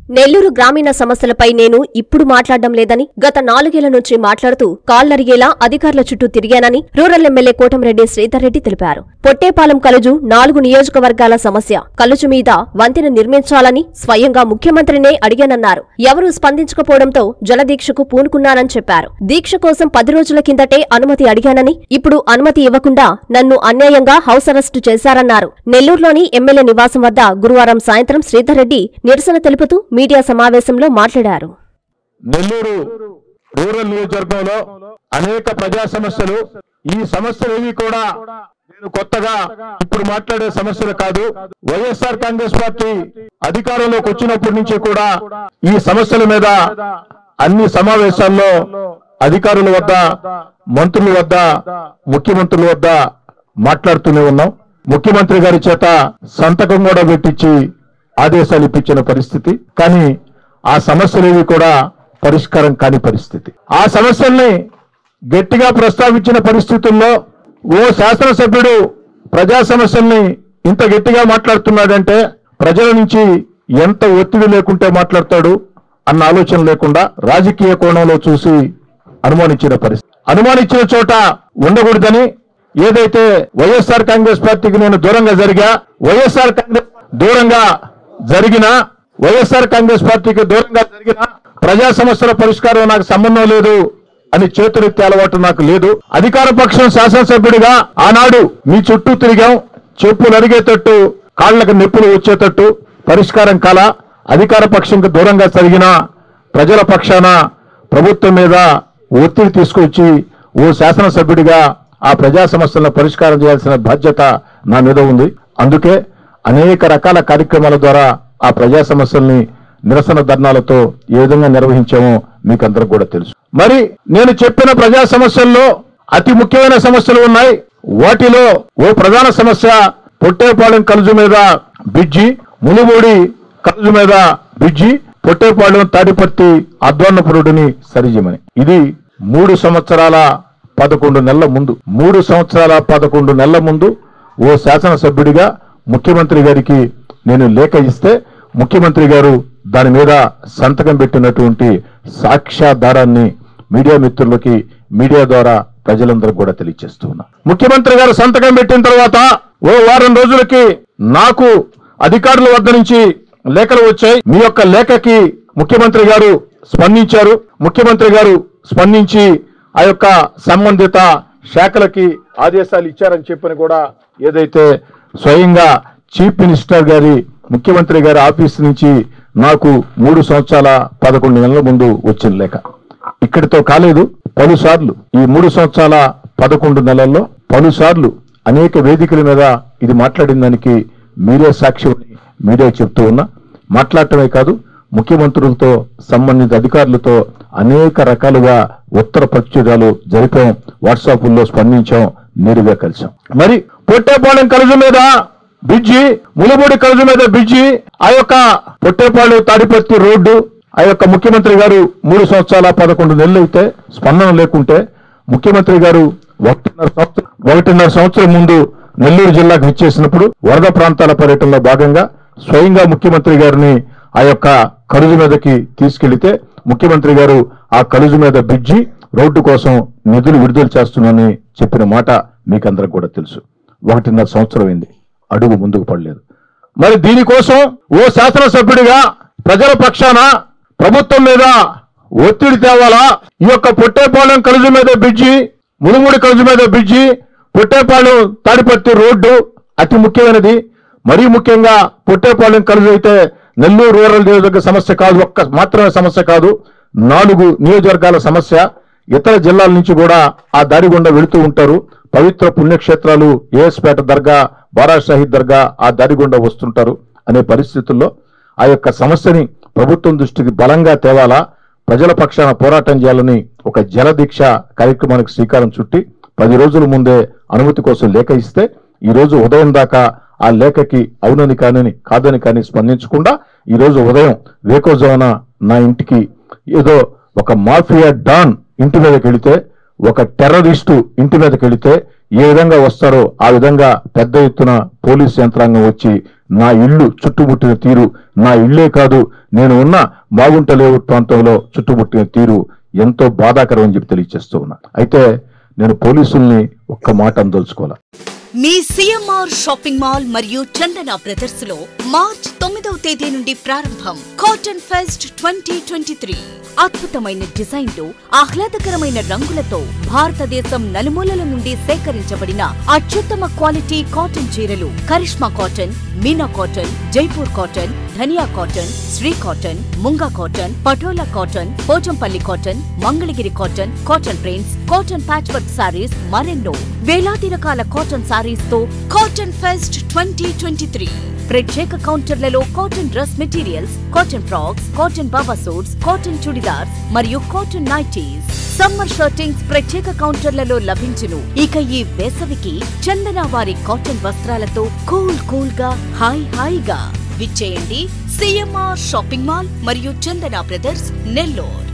నెల్లూరు గ్రామీణ సమస్యలపై నేను ఇప్పుడు మాట్లాడడం లేదని గత నాలుగేళ్ల నుంచి మాట్లాడుతూ కాళ్లరిగేలా అధికారుల చుట్టూ తిరిగానని రూరల్ ఎమ్మెల్యే కోటంరెడ్డి శ్రీధర్ రెడ్డి తెలిపారు పొట్టేపాలెం కలుజు నాలుగు నియోజకవర్గాల సమస్య కలుజు మీద వంతెన నిర్మించాలని స్వయంగా ముఖ్యమంత్రినే అడిగానన్నారు ఎవరూ స్పందించకపోవడంతో జలదీక్షకు పూనుకున్నానని చెప్పారు దీక్ష కోసం పది రోజుల కిందటే అనుమతి అడిగానని ఇప్పుడు అనుమతి ఇవ్వకుండా నన్ను అన్యాయంగా హౌస్ అరెస్టు చేశారన్నారు నెల్లూరులోని ఎమ్మెల్యే నివాసం వద్ద గురువారం సాయంత్రం శ్రీధర్ రెడ్డి నిరసన తెలుపుతూ మీడియా సమావేశంలో మాట్లాడారు నెల్లూరు రూరల్ నియోజకవర్గంలో అనేక ప్రజా సమస్యలు ఈ సమస్యలు ఏవి కూడా నేను కొత్తగా ఇప్పుడు మాట్లాడే సమస్యలు కాదు వైఎస్ఆర్ కాంగ్రెస్ పార్టీ అధికారంలోకి వచ్చినప్పటి నుంచి కూడా ఈ సమస్యల మీద అన్ని సమావేశాల్లో అధికారుల వద్ద మంత్రుల వద్ద ముఖ్యమంత్రుల వద్ద మాట్లాడుతూనే ఉన్నాం ముఖ్యమంత్రి గారి చేత సంతకం కూడా పెట్టించి ఆదేశాలు ఇప్పించిన పరిస్థితి కానీ ఆ సమస్యలేవి కూడా పరిష్కారం కాని పరిస్థితి ఆ సమస్యల్ని గట్టిగా ప్రస్తావించిన పరిస్థితుల్లో ఓ శాసనసభ్యుడు ప్రజా సమస్యల్ని ఇంత గట్టిగా మాట్లాడుతున్నాడంటే ప్రజల నుంచి ఎంత ఒత్తిడి లేకుంటే మాట్లాడతాడు అన్న ఆలోచన లేకుండా రాజకీయ కోణంలో చూసి అనుమానించిన పరిస్థితి అనుమానించిన చోట ఉండకూడదని ఏదైతే వైఎస్ఆర్ కాంగ్రెస్ పార్టీకి నేను దూరంగా జరిగా వైఎస్ఆర్ కాంగ్రెస్ దూరంగా జరిగిన వైఎస్ఆర్ కాంగ్రెస్ పార్టీకి దూరంగా జరిగిన ప్రజా సమస్యల పరిష్కారం నాకు సంబంధం లేదు అని చేతులెత్తే అలవాటు నాకు లేదు అధికార పక్షం శాసనసభ్యుడిగా ఆనాడు మీ చుట్టూ తిరిగాం చెప్పులు అరిగేటట్టు కాళ్లకు నొప్పులు వచ్చేటట్టు పరిష్కారం కాల అధికార పక్షంకి దూరంగా జరిగిన ప్రజల పక్షాన ప్రభుత్వం మీద ఒత్తిడి తీసుకొచ్చి ఓ శాసనసభ్యుడిగా ఆ ప్రజా సమస్యలను పరిష్కారం చేయాల్సిన బాధ్యత నా మీద ఉంది అందుకే అనేక రకాల కార్యక్రమాల ద్వారా ఆ ప్రజా సమస్యల్ని నిరసన ధర్నాలతో ఏ విధంగా నిర్వహించామో మీకు అందరికి కూడా తెలుసు మరి నేను చెప్పిన ప్రజా సమస్యల్లో అతి ముఖ్యమైన సమస్యలు ఉన్నాయి వాటిలో ఓ ప్రధాన సమస్య పొట్టేపాలెం కలుజు మీద బ్రిడ్జి మునుగోడి కలుజు మీద బ్రిడ్జి పొట్టేపాలెం తాడిపర్తి అద్వాన్నపురుడిని సరిజమని ఇది మూడు సంవత్సరాల పదకొండు నెలల ముందు మూడు సంవత్సరాల పదకొండు నెలల ముందు ఓ శాసనసభ్యుడిగా ముఖ్యమంత్రి గారికి నేను లేఖ ఇస్తే ముఖ్యమంత్రి గారు దాని మీద సంతకం పెట్టినటువంటి సాక్ష్యాధారాన్ని మీడియా మిత్రులకి మీడియా ద్వారా ప్రజలందరూ కూడా తెలియజేస్తూ ఉన్నా ముఖ్యమంత్రి గారు సంతకం పెట్టిన తర్వాత ఓ వారం రోజులకి నాకు అధికారుల వద్ద నుంచి లేఖలు వచ్చాయి మీ యొక్క లేఖకి ముఖ్యమంత్రి గారు స్పందించారు ముఖ్యమంత్రి గారు స్పందించి ఆ యొక్క సంబంధిత శాఖలకి ఆదేశాలు ఇచ్చారని చెప్పని కూడా ఏదైతే స్వయంగా చీఫ్ మినిస్టర్ గారి ముఖ్యమంత్రి గారి ఆఫీస్ నుంచి నాకు మూడు సంవత్సరాల పదకొండు నెలల ముందు వచ్చిన లేఖ ఇక్కడితో కాలేదు పలుసార్లు ఈ మూడు సంవత్సరాల పదకొండు నెలల్లో పలుసార్లు అనేక వేదికల మీద ఇది మాట్లాడిన దానికి మీరే సాక్ష్యం అని మీరే చెప్తూ ఉన్నా మాట్లాడటమే కాదు ముఖ్యమంత్రులతో సంబంధిత అధికారులతో అనేక రకాలుగా ఉత్తర ప్రచురాలు జరిపాం వాట్సాప్లో స్పందించాం నేరుగా కలిసాం మరి పొట్టేపాలెం కలుజు మీద బ్రిడ్జి ములుబడి కలుజు మీద బ్రిడ్జి ఆ యొక్క పొట్టేపాలెం తాడిపత్తి రోడ్డు ఆ యొక్క ముఖ్యమంత్రి గారు మూడు సంవత్సరాల పదకొండు నెలలు అయితే స్పందన లేకుంటే ముఖ్యమంత్రి గారు ఒకటిన్నర సంవత్సరం ఒకటిన్నర సంవత్సరం ముందు నెల్లూరు జిల్లాకు విచ్చేసినప్పుడు వరద ప్రాంతాల పర్యటనలో భాగంగా స్వయంగా ముఖ్యమంత్రి గారిని ఆ యొక్క కలుజు మీదకి తీసుకెళ్లితే ముఖ్యమంత్రి గారు ఆ కలుజు మీద బ్రిడ్జి రోడ్డు కోసం నిధులు విడుదల చేస్తున్నానని చెప్పిన మాట మీకందరికి కూడా తెలుసు ఒకటిన్నర సంవత్సరం అయింది అడుగు ముందుకు పడలేదు మరి దీనికోసం ఓ శాసనసభ్యుడిగా ప్రజల పక్షాన ప్రభుత్వం మీద ఒత్తిడి తేవాలా ఈ యొక్క పొట్టేపాలెం కలుజు మీద బ్రిడ్జి మునుగుడి కలుజు మీద బ్రిడ్జి పొట్టేపాలెం తాడిపత్తి రోడ్డు అతి ముఖ్యమైనది మరీ ముఖ్యంగా పొట్టేపాలెం కలుజు అయితే నెల్లూరు రూరల్ నియోజకవర్గ సమస్య కాదు ఒక్క మాత్రమే సమస్య కాదు నాలుగు నియోజకవర్గాల సమస్య ఇతర జిల్లాల నుంచి కూడా ఆ దారి గుండా వెళుతూ ఉంటారు పవిత్ర పుణ్యక్షేత్రాలు ఏఎస్పేట దర్గా బారా షాహీద్ దర్గా ఆ దారి గుండా వస్తుంటారు అనే పరిస్థితుల్లో ఆ యొక్క సమస్యని ప్రభుత్వం దృష్టికి బలంగా తేవాలా ప్రజల పక్షాన పోరాటం చేయాలని ఒక జలదీక్ష కార్యక్రమానికి శ్రీకారం చుట్టి పది రోజుల ముందే అనుమతి కోసం లేఖ ఇస్తే ఈ రోజు ఉదయం దాకా ఆ లేఖకి అవునని కానని కాదని కానీ స్పందించకుండా ఈ రోజు ఉదయం వేకోజోన నా ఇంటికి ఏదో ఒక మాఫియా డాన్ ఇంటి మీదకి వెళితే ఒక టెర్రరిస్టు ఇంటి మీదకి వెళితే ఏ విధంగా వస్తారో ఆ విధంగా పెద్ద ఎత్తున పోలీస్ యంత్రాంగం వచ్చి నా ఇల్లు చుట్టుముట్టిన తీరు నా ఇల్లే కాదు నేను ఉన్న మాగుంట లేఅవుట్ ప్రాంతంలో చుట్టుముట్టిన తీరు ఎంతో బాధాకరం అని చెప్పి తెలియజేస్తూ ఉన్నా అయితే నేను పోలీసుల్ని ఒక్క మాట అందలుచుకోవాలా మీ సిఎంఆర్ షాపింగ్ మాల్ మరియు చందన బ్రదర్స్ లో మార్చ్ తొమ్మిదవ తేదీ నుండి ప్రారంభం cotton fest twenty twenty three అద్భుతమైన డిజైన్లు ఆహ్లాదకరమైన రంగులతో భారతదేశం నలుమూలల నుండి సేకరించబడిన అత్యుత్తమ క్వాలిటీ కాటన్ చీరలు Karishma cotton Meena cotton Jaipur cotton Dhaniya cotton Shri cotton Munga cotton Patola cotton Pochampally cotton Mangalagiri cotton cotton prints cotton patch work saris మరెన్నో వేలాది రకాల కాటన్ సారీస్ తో cotton fest twenty twenty three ప్రత్యేక కౌంటర్లలో cotton dress materials cotton frocks cotton బాబా సూట్స్ కాటన్ చుడిదార్స్ మరియు కాటన్ నైటీస్ సమ్మర్ షర్టింగ్స్ ప్రత్యేక కౌంటర్లలో లభించును ఇక ఈ వేసవికి చందన వారి కాటన్ వస్త్రాలతో కూల్ కూల్ గా హాయ్ హాయిగా విచ్చేయండి సిఎంఆర్ షాపింగ్ మాల్ మరియు చందన బ్రదర్స్ నెల్లూరు